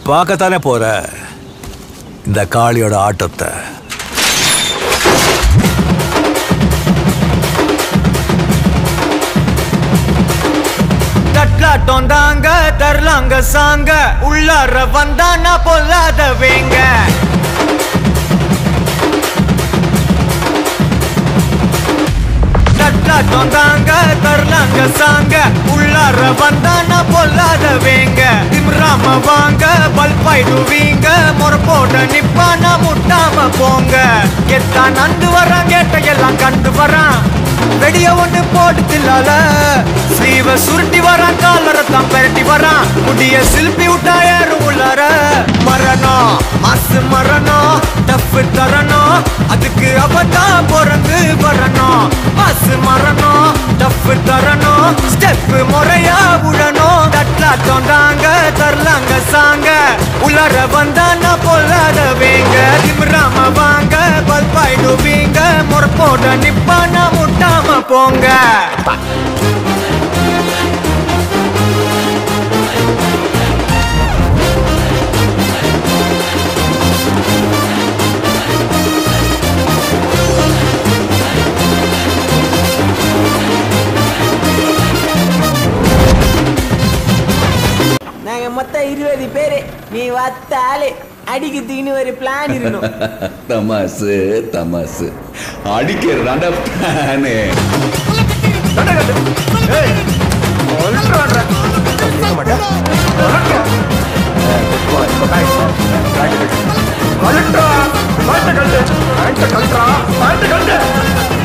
பார்க்கத்தானே போற இந்த காளியோட ஆட்டத்தை தட்லாட்டம் தாங்க தரலாங்க சாங்க உள்ளார வந்தானா பொல்லாத வேங்க தட்லாட்டம் தாங்க தரலாங்க சாங்க உள்ளார வந்தானா பொல்லாத வேங்க திம்ராம வாங்க பல்பாயிடுவீங்க முறப்போட நிப்பானா முட்டாம போங்க எத்தான் நந்து வரான் கேட்ட எல்லாம் கண்டு வரான் வெடிய ஒண்ணு போட்டு தில்லால ஸ்லீவ சுருட்டி வரான் காலரை தான் பெரட்டி வரான் முடிய சில்பி விட்டா ஏறும் உள்ளார மரணம் மாசு மரணம் டஃப் தரணும் அதுக்கு அவதான் பிறந்து வரணும் மாசு மரணம் டஃப் தரணும் ஸ்டெப் முறையா விடணும் தட்லாட்டம் தாங்க தரலாங்க சாங்க உள்ளார வந்தானா பொல்லாத வேங்க திமிராம வாங்க பல்பாயிடுவீங்க முறப்போட நிப்பானா முட்டாம போங்க நாங்க மொத்தம் இருபது பேரு நீ வத்த ஆளு அடிக்கிறதுக்குன்னு ஒரு பிளான் இருக்கணும் தமாசு தமாசு அடிக்கிறதாண்டா பிளானு கழுட்டா கழுட்டு கழுட்டு கழுட்டு கழுட்டு